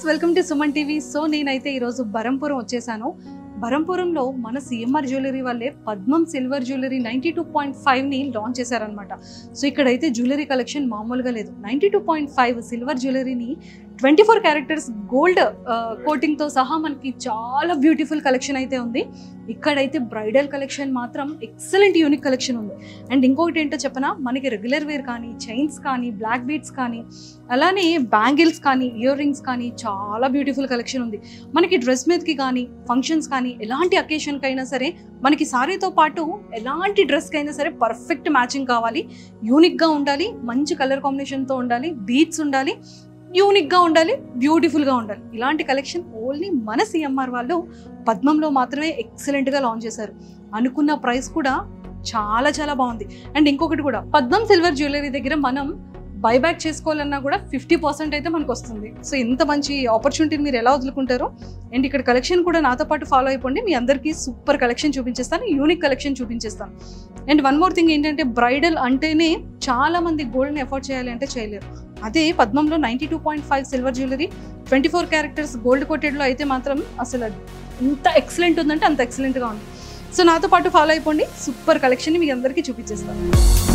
welcome to Suman TV so నేనైతే ఈరోజు బరంపురం వచ్చేసాను బరంపురంలో మన సిఎంఆర్ జ్యువెలరీ వాళ్ళే Padmam silver jewellery ninety two point ఫైవ్ని లాంచ్ చేశారనమాట సో ఇక్కడైతే జ్యువెలరీ కలెక్షన్ మామూలుగా లేదు ninety two point five silver జ్యువెలరీని ట్వంటీ ఫోర్ క్యారెక్టర్స్ గోల్డ్ కోటింగ్తో సహా మనకి చాలా బ్యూటిఫుల్ కలెక్షన్ అయితే ఉంది ఇక్కడైతే బ్రైడల్ కలెక్షన్ మాత్రం ఎక్సలెంట్ యూనిక్ కలెక్షన్ ఉంది అండ్ ఇంకొకటి ఏంటో చెప్పనా మనకి రెగ్యులర్ వేర్ కానీ చైన్స్ కానీ బ్లాక్ బీట్స్ కానీ అలానే బ్యాంగిల్స్ కానీ ఇయర్ రింగ్స్ కానీ చాలా బ్యూటిఫుల్ కలెక్షన్ ఉంది మనకి డ్రెస్ మీదకి కానీ ఫంక్షన్స్ కానీ ఎలాంటి అకేషన్కి అయినా సరే మనకి సారీతో పాటు ఎలాంటి డ్రెస్కి అయినా సరే పర్ఫెక్ట్ మ్యాచింగ్ కావాలి యూనిక్గా ఉండాలి మంచి కలర్ కాంబినేషన్తో ఉండాలి బీట్స్ ఉండాలి యూనిక్గా ఉండాలి బ్యూటిఫుల్గా ఉండాలి ఇలాంటి కలెక్షన్ ఓన్లీ మన సిఎంఆర్ వాళ్ళు పద్మంలో మాత్రమే ఎక్సలెంట్గా లాంచ్ చేశారు అనుకున్న ప్రైస్ కూడా చాలా చాలా బాగుంది అండ్ ఇంకొకటి కూడా పద్మం సిల్వర్ జ్యువెలరీ దగ్గర మనం బైబ్యాక్ చేసుకోవాలన్నా కూడా ఫిఫ్టీ పర్సెంట్ అయితే మనకు వస్తుంది సో ఇంత మంచి ఆపర్చునిటీని మీరు ఎలా వదులుకుంటారో అండ్ ఇక్కడ కలెక్షన్ కూడా నాతో పాటు ఫాలో అయిపోండి మీ అందరికీ సూపర్ కలెక్షన్ చూపించేస్తాను యూనిక్ కలెక్షన్ చూపించేస్తాను అండ్ వన్ మోర్ థింగ్ ఏంటంటే బ్రైడల్ అంటేనే చాలా మంది గోల్డ్ని ఎఫోర్డ్ చేయాలి అంటే చేయలేరు అదే పద్మంలో ninety two point five silver jewellery twenty four characters gold కోటెడ్లో అయితే మాత్రం అసలు ఎంత ఎక్సలెంట్ ఉందంటే అంత ఎక్సలెంట్గా ఉంది సో నాతో పాటు ఫాలో అయిపోండి సూపర్ కలెక్షన్ మీ అందరికీ చూపించేస్తాను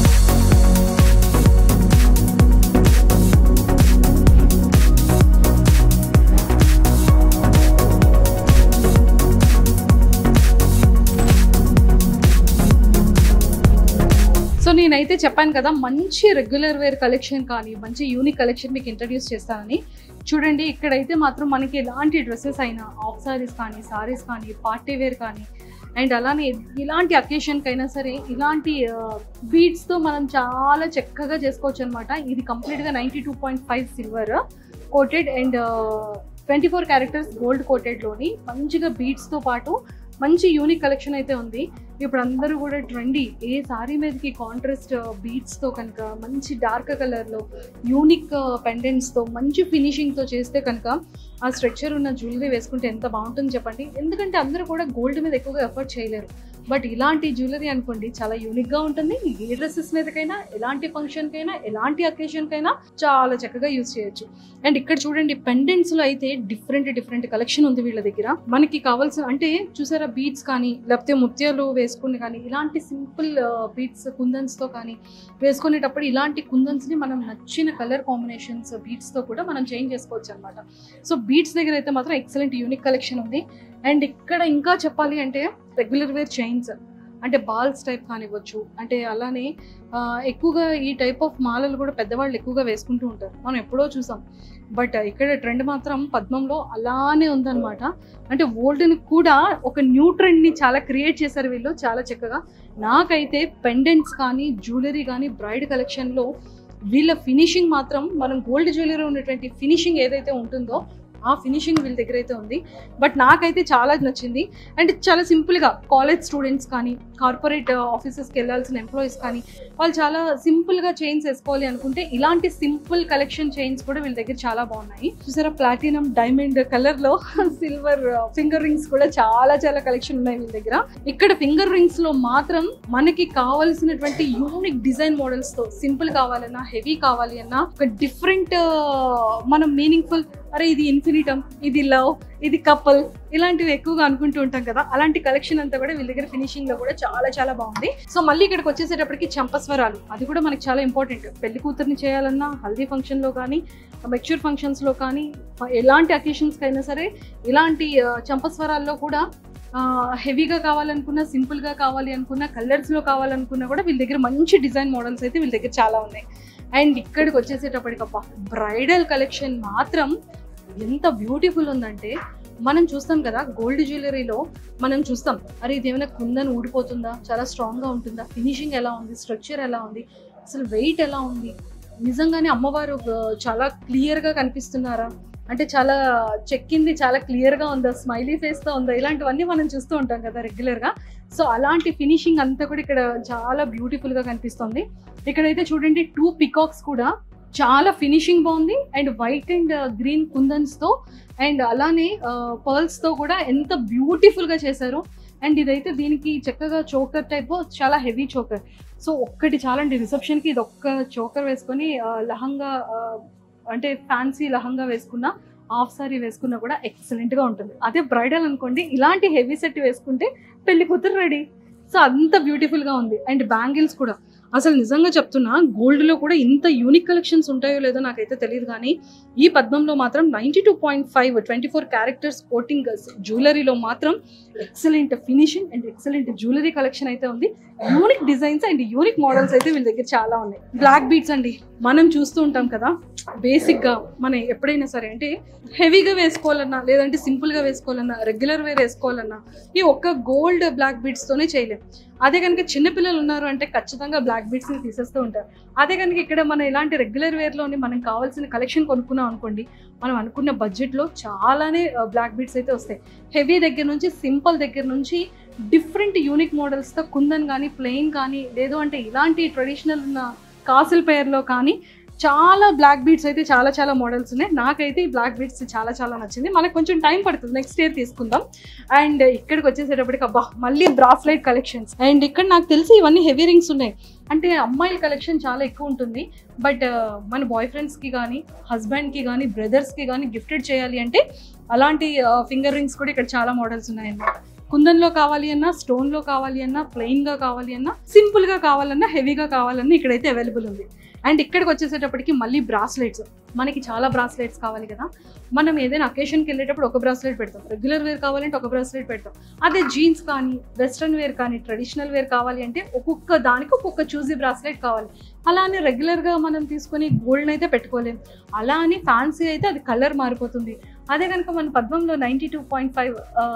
సో నేనైతే చెప్పాను కదా మంచి రెగ్యులర్ వేర్ కలెక్షన్ కానీ మంచి యూనిక్ కలెక్షన్ మీకు ఇంట్రడ్యూస్ చేస్తానని చూడండి ఇక్కడైతే మాత్రం మనకి ఎలాంటి డ్రెస్సెస్ అయినా ఆఫ్ సారీస్ కానీ సారీస్ కానీ పార్టీ వేర్ కానీ అండ్ అలానే ఇలాంటి అకేషన్కి అయినా సరే ఇలాంటి బీడ్స్తో మనం చాలా చక్కగా చేసుకోవచ్చు అనమాట ఇది కంప్లీట్గా ninety two point five silver coated and twenty four characters gold కోటెడ్లోని మంచిగా బీడ్స్తో పాటు మంచి యూనిక్ కలెక్షన్ అయితే ఉంది ఇప్పుడు అందరూ కూడా ట్రెండీ ఏ సారీ మీదకి కాంట్రాస్ట్ బీట్స్తో కనుక మంచి డార్క్ కలర్లో యూనిక్ పెండెంట్స్తో మంచి ఫినిషింగ్తో చేస్తే కనుక ఆ స్ట్రక్చర్ ఉన్న జ్యువెలరీ వేసుకుంటే ఎంత బాగుంటుంది చెప్పండి ఎందుకంటే అందరూ కూడా గోల్డ్ మీద ఎక్కువగా ఎఫర్ట్ చేయలేరు బట్ ఇలాంటి జ్యువెలరీ అనుకోండి చాలా యూనిక్గా ఉంటుంది ఏ డ్రెస్సెస్ మీదకైనా ఎలాంటి ఫంక్షన్కైనా ఎలాంటి అకేషన్కైనా చాలా చక్కగా యూస్ చేయొచ్చు అండ్ ఇక్కడ చూడండి పెండెంట్స్లో అయితే డిఫరెంట్ డిఫరెంట్ కలెక్షన్ ఉంది వీళ్ళ దగ్గర మనకి కావాల్సిన అంటే చూసారా బీట్స్ కానీ లేకపోతే ముత్యాలు వేసుకుని కానీ ఇలాంటి సింపుల్ బీట్స్ కుందన్స్తో కానీ వేసుకునేటప్పుడు ఇలాంటి కుందన్స్ని మనం నచ్చిన కలర్ కాంబినేషన్స్ బీట్స్తో కూడా మనం చేంజ్ చేసుకోవచ్చు అనమాట సో బీట్స్ దగ్గర అయితే మాత్రం ఎక్సలెంట్ యూనిక్ కలెక్షన్ ఉంది అండ్ ఇక్కడ ఇంకా చెప్పాలి అంటే రెగ్యులర్ వేర్ చైన్స్ అంటే బాల్స్ టైప్ కానివ్వచ్చు అంటే అలానే ఎక్కువగా ఈ టైప్ ఆఫ్ మాలలు కూడా పెద్దవాళ్ళు ఎక్కువగా వేసుకుంటూ ఉంటారు మనం ఎప్పుడో చూసాం బట్ ఇక్కడ ట్రెండ్ మాత్రం పద్మంలో అలానే ఉందన్నమాట అంటే ఓల్డ్ని కూడా ఒక న్యూ ట్రెండ్ని చాలా క్రియేట్ చేశారు వీళ్ళు చాలా చక్కగా నాకైతే పెండెంట్స్ కానీ జ్యువెలరీ కానీ బ్రైడ్ కలెక్షన్లో వీళ్ళ ఫినిషింగ్ మాత్రం మనం గోల్డ్ జ్యువెలరీ ఉన్నటువంటి ఫినిషింగ్ ఏదైతే ఉంటుందో ఆ ఫినిషింగ్ వీళ్ళ దగ్గర అయితే ఉంది బట్ నాకైతే చాలా నచ్చింది అండ్ చాలా సింపుల్గా కాలేజ్ స్టూడెంట్స్ కానీ కార్పొరేట్ ఆఫీసెస్కి వెళ్ళాల్సిన ఎంప్లాయీస్ కానీ వాళ్ళు చాలా సింపుల్గా చైన్స్ వేసుకోవాలి అనుకుంటే ఇలాంటి సింపుల్ కలెక్షన్ చైన్స్ కూడా వీళ్ళ దగ్గర చాలా బాగున్నాయి చూసారా ప్లాటినం డైమండ్ కలర్లో సిల్వర్ ఫింగర్ రింగ్స్ కూడా చాలా చాలా కలెక్షన్ ఉన్నాయి వీళ్ళ దగ్గర ఇక్కడ ఫింగర్ రింగ్స్ లో మాత్రం మనకి కావాల్సినటువంటి యూనిక్ డిజైన్ మోడల్స్ తో సింపుల్ కావాలన్నా హెవీ కావాలి అన్నా ఒక డిఫరెంట్ మనం మీనింగ్ఫుల్ అరే ఇది ఇన్ఫినిటమ్ ఇది లవ్ ఇది కపుల్ ఇలాంటివి ఎక్కువగా అనుకుంటూ ఉంటాం కదా అలాంటి కలెక్షన్ అంతా కూడా వీళ్ళ దగ్గర ఫినిషింగ్ లో కూడా చాలా చాలా బాగుంది సో మళ్ళీ ఇక్కడికి వచ్చేసేటప్పటికి చంపస్వరాలు అది కూడా మనకి చాలా ఇంపార్టెంట్ పెళ్లి కూతుర్ని చేయాలన్నా హల్దీ ఫంక్షన్ లో కానీ మెచ్యూర్ ఫంక్షన్స్ లో కానీ ఎలాంటి అకేషన్స్ అయినా సరే ఇలాంటి చంపస్వరాల్లో కూడా హెవీగా కావాలనుకున్నా సింపుల్గా కావాలి అనుకున్నా కలర్స్లో కావాలనుకున్నా కూడా వీళ్ళ దగ్గర మంచి డిజైన్ మోడల్స్ అయితే వీళ్ళ దగ్గర చాలా ఉన్నాయి అండ్ ఇక్కడికి వచ్చేసేటప్పటికప్ప బ్రైడల్ కలెక్షన్ మాత్రం ఎంత బ్యూటిఫుల్ ఉందంటే మనం చూస్తాం కదా గోల్డ్ జ్యువెలరీలో మనం చూస్తాం అరే ఇది ఏమైనా కుందని ఊడిపోతుందా చాలా స్ట్రాంగ్గా ఉంటుందా ఫినిషింగ్ ఎలా ఉంది స్ట్రక్చర్ ఎలా ఉంది అసలు వెయిట్ ఎలా ఉంది నిజంగానే అమ్మవారు చాలా క్లియర్గా కనిపిస్తున్నారా అంటే చాలా చెక్కింది చాలా క్లియర్గా ఉందా స్మైలీ ఫేస్తో ఉందా ఇలాంటివన్నీ మనం చూస్తూ ఉంటాం కదా రెగ్యులర్గా సో అలాంటి ఫినిషింగ్ అంతా కూడా ఇక్కడ చాలా బ్యూటిఫుల్గా కనిపిస్తుంది ఇక్కడైతే చూడండి టూ పికాక్స్ కూడా చాలా ఫినిషింగ్ బాగుంది అండ్ వైట్ అండ్ గ్రీన్ కుందన్స్తో అండ్ అలానే పర్ల్స్తో కూడా ఎంత బ్యూటిఫుల్గా చేశారు అండ్ ఇదైతే దీనికి చక్కగా చోకర్ టైప్ చాలా హెవీ చోకర్ సో ఒక్కటి చాలండి రిసెప్షన్కి ఇది ఒక్క చోకర్ వేసుకొని లహంగా అంటే ఫ్యాన్సీ లహంగా వేసుకున్న హాఫ్ సారీ వేసుకున్నా కూడా ఎక్సలెంట్గా ఉంటుంది అదే బ్రైడల్ అనుకోండి ఇలాంటి హెవీ సెట్ వేసుకుంటే పెళ్లి కూతురు రెడీ సో అంత బ్యూటిఫుల్గా ఉంది అండ్ బ్యాంగిల్స్ కూడా అసలు నిజంగా చెప్తున్నా గోల్డ్లో కూడా ఇంత యూనిక్ కలెక్షన్స్ ఉంటాయో లేదో నాకైతే తెలియదు కానీ ఈ పద్మంలో మాత్రం ninety two point five twenty four characters coating జ్యువెలరీలో మాత్రం excellent finishing and excellent jewellery collection అయితే ఉంది unique designs and unique models అయితే వీళ్ళ దగ్గర చాలా ఉన్నాయి బ్లాక్ బీడ్స్ అండి మనం చూస్తూ ఉంటాం కదా బేసిక్గా మనం ఎప్పుడైనా సరే అంటే హెవీగా వేసుకోవాలన్నా లేదంటే సింపుల్గా వేసుకోవాలన్నా రెగ్యులర్ వేర్ వేసుకోవాలన్నా ఈ ఒక్క గోల్డ్ బ్లాక్ బీడ్స్తోనే చేయలేం అదే కనుక చిన్నపిల్లలు ఉన్నారు అంటే ఖచ్చితంగా బ్లాక్ బీడ్స్ని తీసేస్తూ ఉంటారు అదే కనుక ఇక్కడ మనం ఇలాంటి రెగ్యులర్ వేర్లోని మనం కావాల్సిన కలెక్షన్ కొనుక్కున్నాం అనుకోండి మనం అనుకున్న బడ్జెట్లో చాలానే బ్లాక్ బీడ్స్ అయితే వస్తాయి హెవీ దగ్గర నుంచి సింపుల్ దగ్గర నుంచి డిఫరెంట్ యూనిక్ మోడల్స్తో కుందన్ కానీ ప్లెయిన్ కానీ లేదు అంటే ఇలాంటి ట్రెడిషనల్ ఉన్న కాసుల పేర్లో కానీ చాలా బ్లాక్ బీడ్స్ అయితే చాలా చాలా మోడల్స్ ఉన్నాయి నాకైతే ఈ బ్లాక్ బీడ్స్ చాలా చాలా నచ్చింది మనకు కొంచెం టైం పడుతుంది నెక్స్ట్ ఇయర్ తీసుకుందాం అండ్ ఇక్కడికి వచ్చేసేటప్పటికి అబ్బా మళ్ళీ బ్రాస్లైట్ కలెక్షన్స్ అండ్ ఇక్కడ నాకు తెలిసి ఇవన్నీ హెవీ రింగ్స్ ఉన్నాయి అంటే అమ్మాయిల కలెక్షన్ చాలా ఎక్కువ ఉంటుంది బట్ మన బాయ్ ఫ్రెండ్స్కి కానీ హస్బెండ్కి కానీ బ్రదర్స్కి కానీ గిఫ్టెడ్ చేయాలి అంటే అలాంటి ఫింగర్ రింగ్స్ కూడా ఇక్కడ చాలా మోడల్స్ ఉన్నాయన్నమాట కుందన్లో కావాలి అన్నా స్టోన్లో కావాలి అన్నా ప్లెయిన్గా కావాలి అన్నా సింపుల్గా కావాలన్నా హెవీగా కావాలన్నా ఇక్కడైతే అవైలబుల్ ఉంది అండ్ ఇక్కడికి వచ్చేసేటప్పటికి మళ్ళీ బ్రాస్లెట్స్ మనకి చాలా బ్రాస్లెట్స్ కావాలి కదా మనం ఏదైనా అకేషన్కి వెళ్ళేటప్పుడు ఒక బ్రాస్లెట్ పెడతాం రెగ్యులర్ వేర్ కావాలంటే ఒక బ్రాస్లెట్ పెడతాం అదే జీన్స్ కానీ వెస్ట్రన్ వేర్ కానీ ట్రెడిషనల్ వేర్ కావాలి అంటే ఒక్కొక్క దానికి ఒక్కొక్క చూజీ బ్రాస్లెట్ కావాలి అలా అని రెగ్యులర్గా మనం తీసుకొని గోల్డ్ అయితే పెట్టుకోలేం అలా అని ఫ్యాన్సీ అయితే అది కలర్ మారిపోతుంది అదే కనుక మన పద్మంలో ninety two point five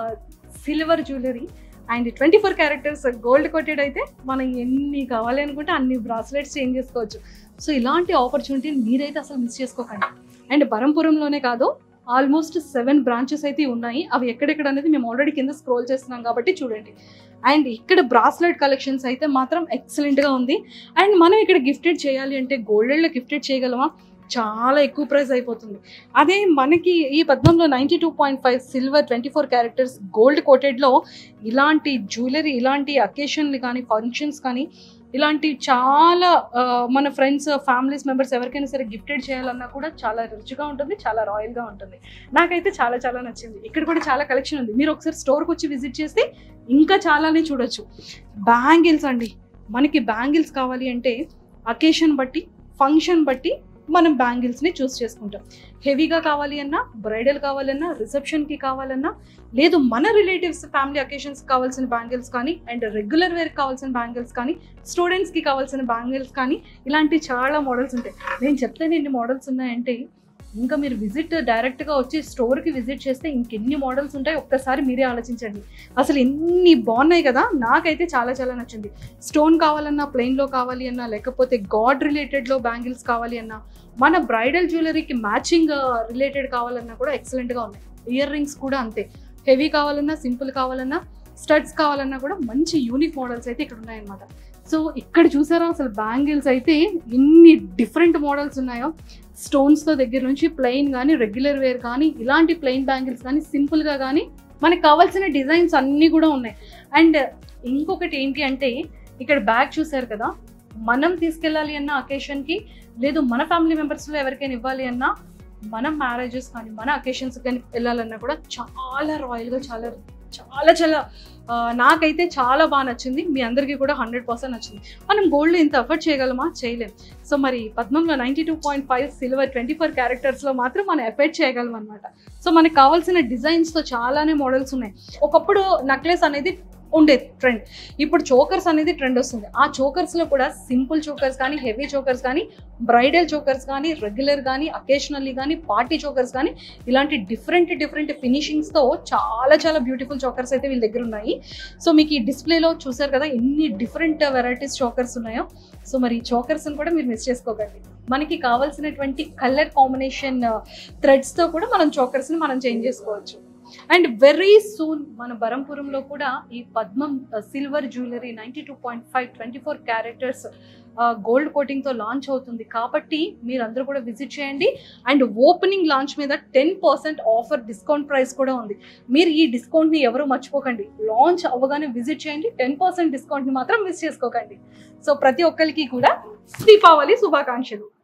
silver jewellery and twenty four characters gold coated అయితే మనం ఎన్ని కావాలి అనుకుంటే అన్ని బ్రాస్లెట్స్ చేంజ్ చేసుకోవచ్చు సో ఇలాంటి ఆపర్చునిటీని మీరైతే అసలు మిస్ చేసుకోకండి అండ్ బరంపురంలోనే కాదు ఆల్మోస్ట్ సెవెన్ బ్రాంచెస్ అయితే ఉన్నాయి అవి ఎక్కడెక్కడ అనేది మేము ఆల్రెడీ కింద స్క్రోల్ చేస్తున్నాం కాబట్టి చూడండి అండ్ ఇక్కడ బ్రాస్లెట్ కలెక్షన్స్ అయితే మాత్రం ఎక్సలెంట్గా ఉంది అండ్ మనం ఇక్కడ గిఫ్టెడ్ చేయాలి అంటే గోల్డెడ్లో గిఫ్టెడ్ చేయగలమా చాలా ఎక్కువ ప్రైస్ అయిపోతుంది అదే మనకి ఈ పద్మంలో ninety two point five silver twenty four characters gold కోటెడ్లో ఇలాంటి జ్యువెలరీ ఇలాంటి అకేషన్లు కానీ ఫంక్షన్స్ కానీ ఇలాంటి చాలా ఆ, మన ఫ్రెండ్స్ ఫ్యామిలీస్ మెంబర్స్ ఎవరికైనా సరే గిఫ్టెడ్ చేయాలన్నా కూడా చాలా రిచ్గా ఉంటుంది చాలా రాయల్గా ఉంటుంది నాకైతే చాలా చాలా నచ్చింది ఇక్కడ కూడా చాలా కలెక్షన్ ఉంది మీరు ఒకసారి స్టోర్కి వచ్చి విజిట్ చేస్తే ఇంకా చాలానే చూడొచ్చు బ్యాంగిల్స్ అండి మనకి బ్యాంగిల్స్ కావాలి అంటే అకేషన్ బట్టి ఫంక్షన్ బట్టి మనం బ్యాంగిల్స్ని చూస్ చేసుకుంటాం హెవీగా కావాలి అన్నా బ్రైడల్ కావాలన్నా రిసెప్షన్కి కావాలన్నా లేదు మన రిలేటివ్స్ ఫ్యామిలీ అకేషన్స్ కావాల్సిన బ్యాంగిల్స్ కానీ అండ్ రెగ్యులర్ వేర్ కావాల్సిన బ్యాంగిల్స్ కానీ స్టూడెంట్స్కి కావాల్సిన బ్యాంగిల్స్ కానీ ఇలాంటి చాలా మోడల్స్ ఉంటాయి నేను చెప్తేనే ఎన్ని మోడల్స్ ఉన్నాయంటే ఇంకా మీరు విజిట్ డైరెక్ట్గా వచ్చి స్టోర్కి విజిట్ చేస్తే ఇంకెన్ని మోడల్స్ ఉంటాయి ఒక్కసారి మీరే ఆలోచించండి అసలు ఎన్ని బాగున్నాయి కదా నాకైతే చాలా చాలా నచ్చింది స్టోన్ కావాలన్నా ప్లెయిన్లో కావాలి అన్నా లేకపోతే గాడ్ రిలేటెడ్లో బ్యాంగిల్స్ కావాలి అన్నా మన బ్రైడల్ జ్యువెలరీకి మ్యాచింగ్ రిలేటెడ్ కావాలన్నా కూడా ఎక్సలెంట్గా ఉన్నాయి ఇయర్ రింగ్స్ కూడా అంతే హెవీ కావాలన్నా సింపుల్ కావాలన్నా స్టడ్స్ కావాలన్నా కూడా మంచి యూనిక్ మోడల్స్ అయితే ఇక్కడ ఉన్నాయన్నమాట సో ఇక్కడ చూసారా అసలు బ్యాంగిల్స్ అయితే ఎన్ని డిఫరెంట్ మోడల్స్ ఉన్నాయో స్టోన్స్తో దగ్గర నుంచి ప్లెయిన్ కానీ రెగ్యులర్ వేర్ కానీ ఇలాంటి ప్లెయిన్ బ్యాంగిల్స్ కానీ సింపుల్గా కానీ మనకు కావాల్సిన డిజైన్స్ అన్నీ కూడా ఉన్నాయి అండ్ ఇంకొకటి ఏంటి అంటే ఇక్కడ బ్యాగ్ చూసారు కదా మనం తీసుకెళ్ళాలి అన్న అకేషన్కి లేదు మన ఫ్యామిలీ మెంబర్స్లో ఎవరికైనా ఇవ్వాలి అన్నా మన మ్యారేజెస్ కానీ మన అకేషన్స్ కానీ వెళ్ళాలన్నా కూడా చాలా రాయల్గా చాలా చాలా చాలా ఆ, నాకైతే చాలా బాగా నచ్చింది మీ అందరికీ కూడా హండ్రెడ్ పర్సెంట్ నచ్చింది మనం గోల్డ్ ఇంత ఎఫర్ట్ చేయగలమా చేయలేం సో మరి పద్మంలో ninety two point five silver twenty four క్యారెక్టర్స్లో మాత్రం మనం ఎఫర్ట్ చేయగలం అనమాట సో మనకి కావాల్సిన డిజైన్స్తో చాలానే మోడల్స్ ఉన్నాయి ఒకప్పుడు నక్లెస్ అనేది ఉండేది ట్రెండ్ ఇప్పుడు చోకర్స్ అనేది ట్రెండ్ వస్తుంది ఆ చోకర్స్లో కూడా సింపుల్ చోకర్స్ కానీ హెవీ చోకర్స్ కానీ బ్రైడల్ చోకర్స్ కానీ రెగ్యులర్ కానీ అకేషనల్లీ కానీ పార్టీ చోకర్స్ కానీ ఇలాంటి డిఫరెంట్ డిఫరెంట్ ఫినిషింగ్స్తో చాలా చాలా బ్యూటిఫుల్ చోకర్స్ అయితే వీళ్ళ దగ్గర ఉన్నాయి సో మీకు ఈ డిస్ప్లేలో చూసారు కదా ఎన్ని డిఫరెంట్ వెరైటీస్ చోకర్స్ ఉన్నాయో సో మరి ఈ చోకర్స్ని కూడా మీరు మిస్ చేసుకోకండి మనకి కావాల్సినటువంటి కలర్ కాంబినేషన్ థ్రెడ్స్తో కూడా మనం చోకర్స్ని మనం చేంజ్ చేసుకోవచ్చు అండ్ వెరీ సూన్ మన బరంపురంలో కూడా ఈ Padmam silver jewellery ninety two point five twenty four characters gold కోటింగ్తో లాంచ్ అవుతుంది కాబట్టి మీరందరూ కూడా విజిట్ చేయండి అండ్ ఓపెనింగ్ లాంచ్ మీద ten percent offer discount price కూడా ఉంది మీరు ఈ డిస్కౌంట్ని ఎవరు మర్చిపోకండి లాంచ్ అవ్వగానే విజిట్ చేయండి టెన్ పర్సెంట్ డిస్కౌంట్ని మాత్రం మిస్ చేసుకోకండి సో ప్రతి ఒక్కరికి కూడా దీపావళి శుభాకాంక్షలు